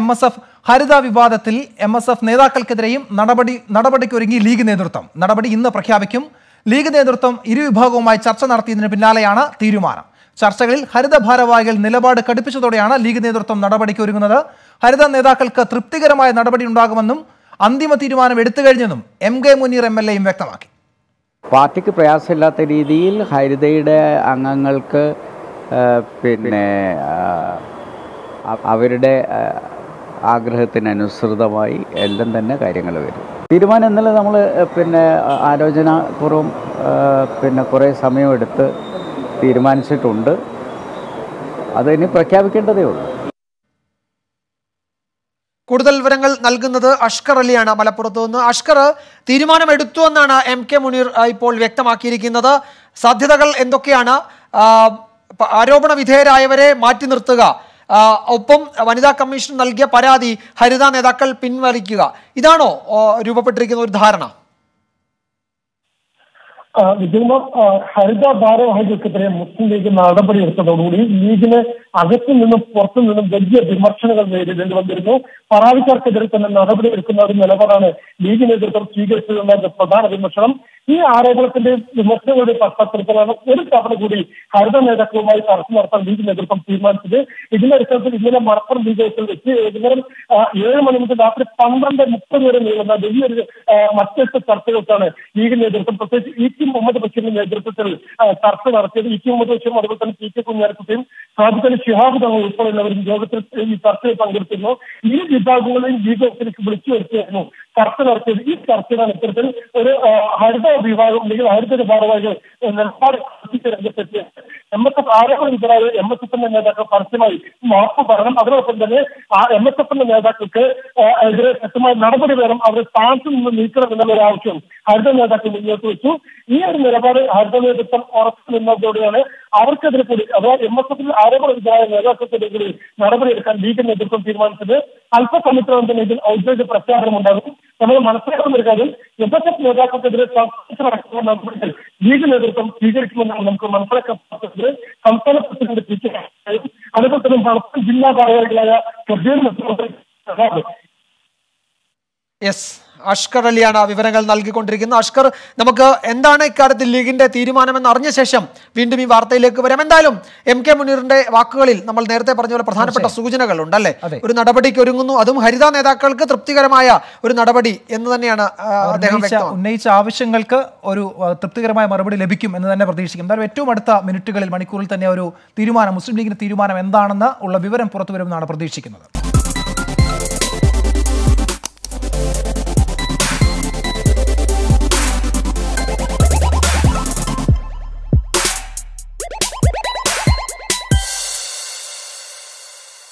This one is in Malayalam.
എം എസ് എഫ് ഹരിത വിവാദത്തിൽ എം എസ് എഫ് നേതാക്കൾക്കെതിരെയും നടപടി നടപടിക്കൊരുങ്ങി ലീഗ് നേതൃത്വം നടപടി ഇന്ന് പ്രഖ്യാപിക്കും ലീഗ് നേതൃത്വം ഇരുവിഭാഗവുമായി ചർച്ച നടത്തിയതിന് പിന്നാലെയാണ് തീരുമാനം ചർച്ചകളിൽ ഹരിത ഭാരവാഹികൾ നിലപാട് കടുപ്പിച്ചതോടെയാണ് ലീഗ് നേതൃത്വം നടപടിക്ക് ഒരുങ്ങുന്നത് ഹരിത നേതാക്കൾക്ക് തൃപ്തികരമായ നടപടി ഉണ്ടാകുമെന്നും അന്തിമ തീരുമാനം എടുത്തു കഴിഞ്ഞെന്നും M K Muneer M L എയും വ്യക്തമാക്കി പാർട്ടിക്ക് പ്രയാസമില്ലാത്ത രീതിയിൽ ഹരിതയുടെ അംഗങ്ങൾക്ക് ആ, പിന്നെ ആ, അ- അവരുടെ ആ, ആഗ്രഹത്തിനനുസൃതമായി എല്ലാം തന്നെ കാര്യങ്ങൾ വരും തീരുമാനം ഇന്നലെ നമ്മൾ പിന്നെ ആ, ആലോചനാപൂർവ്വം ആ, പിന്നെ കുറേ സമയമെടുത്ത് തീരുമാനിച്ചിട്ടുണ്ട് അത് ഇനി പ്രഖ്യാപിക്കേണ്ടതേ ഉള്ളൂ കൂടുതൽ വിവരങ്ങൾ നൽകുന്നത് അഷ്കർ അലിയാണ് മലപ്പുറത്ത് നിന്ന് അഷ്കർ തീരുമാനമെടുത്തു എന്നാണ് എം കെ മുനീർ ആ, ഇപ്പോൾ വ്യക്തമാക്കിയിരിക്കുന്നത് സാധ്യതകൾ എന്തൊക്കെയാണ് ആ, പ- ആരോപണ വിധേയരായവരെ മാറ്റി നിർത്തുക ആ, ഒപ്പം വനിതാ കമ്മീഷൻ നൽകിയ പരാതി ഹരിത നേതാക്കൾ പിൻവലിക്കുക ഇതാണോ ആ, രൂപപ്പെട്ടിരിക്കുന്ന ഒരു ധാരണ വിജയമ ഹരിത ഭാരവാഹികൾക്കെതിരെ മുസ്ലിം ലീഗ് നടപടിയെടുത്തതോടുകൂടി ലീഗിന് അകത്തു നിന്നും പുറത്തു നിന്നും വലിയ വിമർശനങ്ങൾ നേരിടേണ്ടി വന്നിരുന്നു പരാതിക്കാർക്കെതിരെ തന്നെ നടപടിയെടുക്കുന്ന ഒരു നിലപാടാണ് ലീഗ് നേതൃത്വം സ്വീകരിച്ചതെന്ന പ്രധാന വിമർശനം ഈ ആരോപണത്തിന്റെ വിമർശനങ്ങളുടെ പശ്ചാത്തലത്തിലാണ് ഒരു തവണ കൂടി ഹരിത നേതാക്കളുമായി ചർച്ച നടത്താൻ ലീഗ് നേതൃത്വം തീരുമാനിച്ചത് ഇതിന്റെ അടിസ്ഥാനത്തിൽ ഇന്നലെ മലപ്പുറം ലീഗ് ഹൗസിൽ വെച്ച് വൈകുന്നേരം ആ, ഏഴ് മണി മുതൽ രാത്രി പന്ത്രണ്ട് മുപ്പത് വരെ നീളുന്ന വലിയൊരു ആ, മറ്റെട്ട് ചർച്ചകൾക്കാണ് ലീഗ് നേതൃത്വം പ്രത്യേകിച്ച് ഇ ടി മുഹമ്മദ് ബഷീറിന്റെ നേതൃത്വത്തിൽ ആ, ചർച്ച നടത്തിയത് ഇ ടി മുഹമ്മദ് ബഷീറും അതുപോലെ തന്നെ പി കെ കുഞ്ഞാലിക്കുട്ടിയും സാധിക്കുന്ന ഷിഹാബ് തങ്ങൾ ഉൾപ്പെടെയുള്ളവരും യോഗത്തിൽ ഈ ചർച്ചയിൽ പങ്കെടുത്തിരുന്നു ഈ വിഭാഗങ്ങളെയും ലീഗ് ഹൗസിലേക്ക് വിളിച്ചു വരുത്തിയായിരുന്നു ചർച്ച നടത്തിയത് ഈ ചർച്ചയുടെ ഇത്തരത്തിൽ ഒരു ആ, ഹരിത വിഭാഗം അല്ലെങ്കിൽ ഹരിത ഭാരവാഹികൾ നിലപാട് കൽപ്പിച്ച രംഗത്തെത്തിയത് എം എസ് എഫ് ആരോപണ വിധരായ എം എസ് എഫിന്റെ നേതാക്കൾ പരസ്യമായി മാപ്പ് പറയണം അതോടൊപ്പം തന്നെ ആ എം എസ് എഫിന്റെ നേതാക്കൾക്ക് ആ, എതിരെ ശക്തമായ നടപടി വേണം അവരെ സ്ഥാനത്ത് നിന്ന് നീക്കണം എന്നുള്ള ഒരു ആവശ്യം ഹരിത നേതാക്കൾ മുന്നോട്ട് വെച്ചു ഈ ഒരു നിലപാട് ഹരിത നേതൃത്വം ഉറച്ചു നിന്നതോടെയാണ് അവർക്കെതിരെ കൂടി അഥവാ എം എസ് എഫിൽ ആരോപണ വിധരായ നേതാക്കൾക്കെതിരെ കൂടി നടപടിയെടുക്കാൻ ലീഗ് നേതൃത്വം തീരുമാനിച്ചത് അല്പസമയത്തിനകം തന്നെ ഇതിൽ ഔദ്യോഗിക പ്രഖ്യാപനം ഉണ്ടാകും നമ്മൾ മനസ്സിലാക്കുന്ന ഒരു കാര്യം എം എസ് എഫ് നേതാക്കൾക്കെതിരെ സംസ്ഥാനത്ത് നടക്കുന്ന നടപടികൾ ലീഗ് നേതൃത്വം സ്വീകരിക്കുമെന്നാണ് നമുക്ക് മനസ്സിലാക്കാൻ പറ്റുന്നത് സംസ്ഥാന പ്രസിഡന്റ് പി കെ രാജയും അതുപോലെ തന്നെ മലപ്പുറം ജില്ലാ ഭാരവാഹികളായ കബീർ മുഖ്യമന്ത്രി യെസ് അഷ്കർ അലിയാണ് വിവരങ്ങൾ നൽകിക്കൊണ്ടിരിക്കുന്നത് അഷ്കർ നമുക്ക് എന്താണ് ഇക്കാര്യത്തിൽ ലീഗിന്റെ തീരുമാനമെന്ന് അറിഞ്ഞ ശേഷം വീണ്ടും ഈ വാർത്തയിലേക്ക് വരാം എന്തായാലും എം കെ മുനീറിന്റെ വാക്കുകളിൽ നമ്മൾ നേരത്തെ പറഞ്ഞ പോലെ പ്രധാനപ്പെട്ട സൂചനകൾ ഉണ്ടല്ലേ അതെ. ഒരു നടപടിക്ക് ഒരുങ്ങുന്നു അതും ഹരിത നേതാക്കൾക്ക് തൃപ്തികരമായ ഒരു നടപടി എന്ന് തന്നെയാണ് ആ, അദ്ദേഹം ഉന്നയിച്ച വ്യക്തമാക്കുന്നത് ഉന്നയിച്ച ആവശ്യങ്ങൾക്ക് ഒരു ആ, തൃപ്തികരമായ മറുപടി ലഭിക്കും എന്ന് തന്നെ പ്രതീക്ഷിക്കും എന്തായാലും ഏറ്റവും അടുത്ത മിനിറ്റുകളിൽ മണിക്കൂറിൽ തന്നെ ഒരു തീരുമാനം മുസ്ലിം ലീഗിന്റെ തീരുമാനം എന്താണെന്ന് ഉള്ള വിവരം പുറത്തു വരുമെന്നാണ് പ്രതീക്ഷിക്കുന്നത്